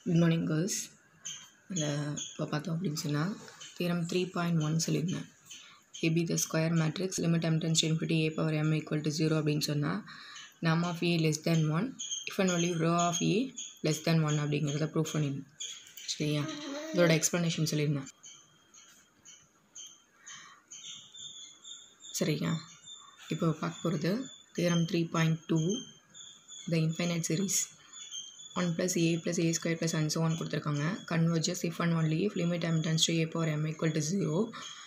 Good morning girls அதில் இப்போ பார்த்தோம் அப்படின்னு சொன்னால் தியரம் த்ரீ பாயிண்ட் ஒன் சொல்லியிருந்தேன் A be the square matrix limit M tends infinity A power M equal to zero அப்படின்னு சொன்னால் நம் of A less than one if and only rho of A less than one அப்படிங்கிறத prove பண்ணியிருந்தேன் சரியா இதோட explanation சொல்லியிருந்தேன் சரியா இப்போ பார்க்க போகிறது theorem three point two the infinite series one plus A plus A square plus and one கொடுத்துருக்காங்க converges if and only if limit M tends to A power M equal to zero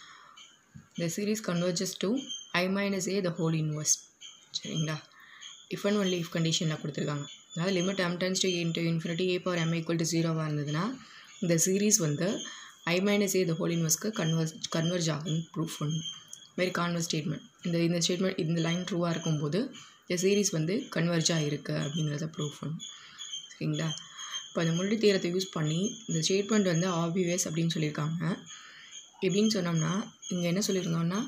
the series converges to I minus A the whole inverse சரிங்களா if and only if கண்டிஷனில் கொடுத்துருக்காங்க அதாவது limit M tends to A into infinity A power M equal to ஜீரோவாக இருந்ததுன்னா இந்த series வந்து I minus A the whole இன்வர்ஸ்க்கு converse converge ஆகுதுன்னு ப்ரூஃப் பண்ணணும் வெரி கான்வர்ஸ் ஸ்டேட்மெண்ட் இந்த இந்த ஸ்டேட்மெண்ட் இந்த லைன் ட்ரூவாக இருக்கும்போது இந்த சீரீஸ் வந்து கன்வர்ஜாக இருக்குது அப்படிங்கிறத ப்ரூவ் பண்ணணும் சரிங்களா இப்போ அந்த முள்ளி தீரத்தை யூஸ் பண்ணி இந்த ஸ்டேட்மெண்ட் வந்து ஆபிவியஸ் அப்படின்னு சொல்லியிருக்காங்க எப்படின்னு சொன்னோம்னா இங்கே என்ன சொல்லியிருந்தோம்னா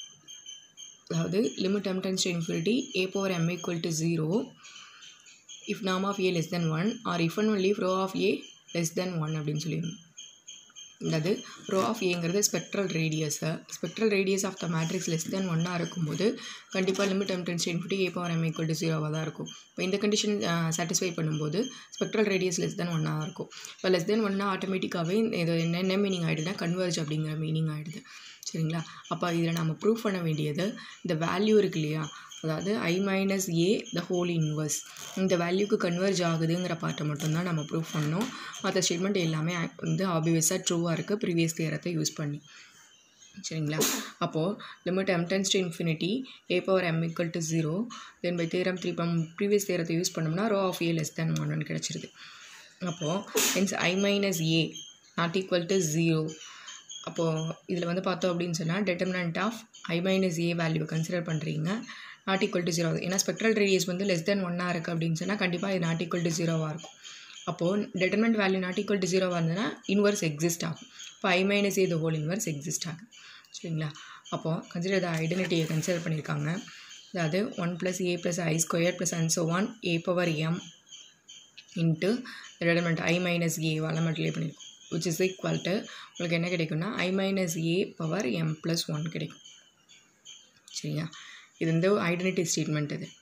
அதாவது limit M tends to infinity A power M equal to zero if நாம் of A less than one or if and only rho of A less than one அப்படின்னு சொல்லியிருந்தோம் அதாவது ரோ ஆஃப் ஏங்கிறது ஸ்பெக்ட்ரல் ரேடியஸை spectral radius of the matrix less than ஒன்னாக இருக்கும்போது கண்டிப்பாக limit M tends infinity A power M equal to ஜீரோவாக தான் இருக்கும் இப்போ இந்த கண்டிஷன் சாட்டிஸ்ஃபை பண்ணும்போது ஸ்பெக்ட்ரல் ரேடியஸ் லெஸ் தென் ஒன்னாக இருக்கும் இப்போ லெஸ் தென் ஒன்னா ஆட்டோமேட்டிக்காகவே இது என்ன என்ன மீனிங் ஆகிடுதுன்னா கன்வர்ஜ் அப்படிங்கிற மீனிங் ஆகிடுது சரிங்களா அப்போ இதில் நம்ம ப்ரூவ் பண்ண வேண்டியது இந்த வேல்யூ இருக்கு இல்லையா அதாவது I minus A the whole inverse இந்த வேல்யூக்கு கன்வர்ஜ் ஆகுதுங்கிற பார்ட்டை மட்டும்தான் நம்ம ப்ரூவ் பண்ணோம் மற்ற ஸ்டேட்மெண்ட் எல்லாமே வந்து ஆப்வியஸாக ட்ரூவாக இருக்குது ப்ரீவியஸ் தியரத்தை யூஸ் பண்ணி சரிங்களா அப்போது limit M tends to infinity A power M equal to zero then by theorem three பம் ப்ரீவியஸ் தேரத்தை யூஸ் பண்ணோம்னா rho of A less than one கிடச்சிருது அப்போது means I minus A not equal to zero அப்போது இதில் வந்து பார்த்தோம் அப்படின்னு சொன்னால் determinant of I minus A value consider பண்ணுறீங்க நாட் ஈக்குவல் டு ஜீரோ ஏன்னா ஸ்பெக்ட்ரல் ரேடியஸ் வந்து லெஸ் தென் ஒன்னாக இருக்குது அப்படின்னு சொன்னால் கண்டிப்பாக இது நாட் ஈக்குவல் டு ஜீரோவாக இருக்கும் அப்போது determinant value not equal to ஜீரோவாக இருந்ததுன்னா இன்வர்ஸ் எக்ஸிஸ்ட் ஆகும் இப்போ I minus A the whole inverse exist ஆகும் சரிங்களா அப்போது கன்சிடர் த ஐடென்டிட்டியை கன்சிடர் பண்ணியிருக்காங்க அதாவது one plus A plus I square plus and so on A power M into determinant I minus ஏவால் மல்டிப்ளை பண்ணியிருக்கோம் விச் இஸ் ஈக்குவல் டு உங்களுக்கு என்ன கிடைக்கும்னா I minus A power M plus one கிடைக்கும் சரியா இது வந்து ஐடென்டிட்டி ஸ்டேட்மெண்ட் இது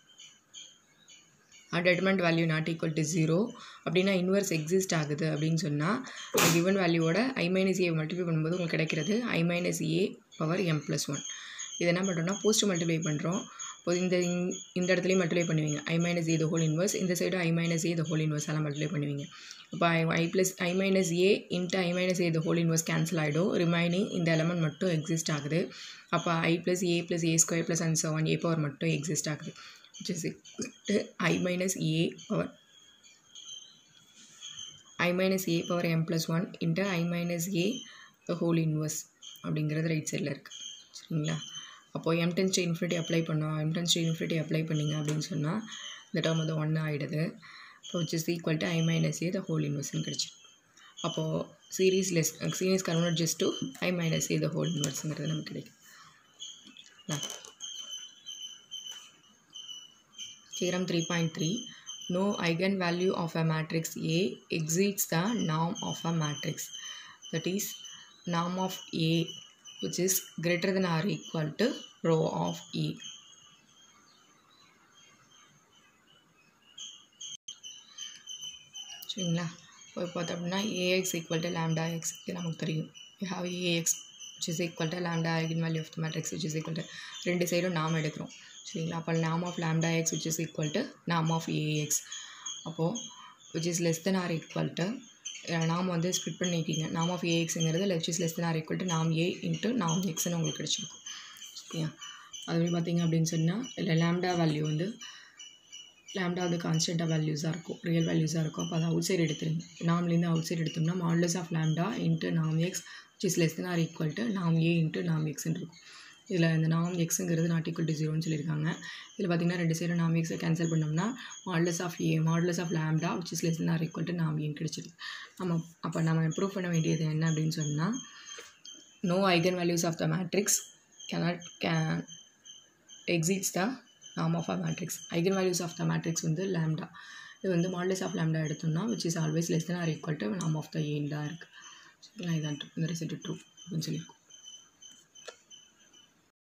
determinant value not equal to zero அப்படின்னா இன்வர்ஸ் எக்ஸிஸ்ட் ஆகுது அப்படின்னு சொன்னால் கிவன் வேல்யூவோட ஐ மைனஸ் ஏ மல்டிப்ளை பண்ணும்போது உங்களுக்கு கிடைக்கிறது I minus A power M plus one இது என்ன பண்ணுறோம்னா போஸ்ட் மல்டிப்ளை பண்ணுறோம் இப்போ இந்த இந்த இடத்துலையும் மல்டிப்ளை பண்ணுவீங்க I minus A the whole inverse இந்த side I minus A the whole inverse எல்லாம் மல்டிப்ளை பண்ணுவீங்க இப்போ I I plus I minus A into I minus A the whole inverse cancel ஆகிடும் ரிமைனிங் இந்த எலமெண்ட் மட்டும் exist ஆகுது அப்போ I plus A plus A square plus and seven A power மட்டும் exist ஆகுது which is equal to i minus a power i minus a power m plus 1 into i minus a the whole inverse அப்படிங்கிறது right சைடில் இருக்குது சரிங்களா அப்போது M tends to infinity apply பண்ணோம் M tends to infinity apply பண்ணிங்க அப்படின்னு சொன்னால் இந்த டேர்ம் வந்து ஒன்று ஆகிடுது இப்போ which is equal to I minus A the whole இன்வர்ஸ்னு கிடச்சி அப்போது series less series converge just to I minus A the whole இன்வர்ஸுங்கிறது நமக்கு கிடைக்கும் Theorem 3.3 No eigenvalue of a matrix A exceeds the norm of a matrix. That is, norm of A which is greater than or equal to row of A. சரிங்களா இப்போ பார்த்தோம் அப்படின்னா A X equal to lambda X இது நமக்கு தெரியும் you have A X which is equal to lambda eigen value of the matrix which is equal to ரெண்டு சைடும் நாம் எடுக்கிறோம் சரிங்களா அப்போ நாம் of lambda X which is equal to நாம் ஆஃப் ஏஎக்ஸ் அப்போது which is less than or equal to நாம் வந்து ஸ்ப்ளிட் பண்ணிக்கிங்க நாம் ஆஃப் ஏஎக்ஸுங்கிறது left is less than or equal to நாம் ஏ இன்ட்டு நாம் எக்ஸ்னு உங்களுக்கு கிடச்சிருக்கும் சரியா அதுமாதிரி பார்த்தீங்க அப்படின்னு சொன்னால் இல்லை லேம்டா வேல்யூ வந்து லேம்டா வந்து கான்ஸ்டண்ட்டாக வேல்யூஸாக இருக்கும் ரியல் வேல்யூஸாக இருக்கும் அப்போ அதை அவுட் சைடு எடுத்துருங்க நாம்லேருந்து அவுட் சைடு எடுத்தோம்னா மாடலஸ் ஆஃப் லேம்டா இன்ட்டு நாம் X which is less than or equal to நாம் ஏ இன்ட்டு நாம் எக்ஸ்ன்னு இருக்கும் இதில் இந்த நாம் எக்ஸுங்கிறது நாட் ஈக்குவல் டு ஜீரோன்னு சொல்லியிருக்காங்க இதில் பார்த்திங்கன்னா ரெண்டு சைடும் நாம் எக்ஸை கேன்சல் பண்ணோம்னா modulus of A modulus of lambda which is less or equal to நாம் ஏன்னு கிடச்சிடுது நம்ம அப்போ நம்ம இம்ப்ரூவ் பண்ண வேண்டியது என்ன அப்படின்னு சொன்னால் no eigen values of the matrix cannot can exists the norm of a matrix eigen values of the matrix வந்து லேம்டா இது வந்து மாடலஸ் ஆஃப் லேம்டா எடுத்தோம்னா which is always less than or equal to நம் of the ஏன் தான் இருக்குது சரிங்களா இதான் true. இந்த ரிசல்ட் ட்ரூ அப்படின்னு சொல்லியிருக்கோம்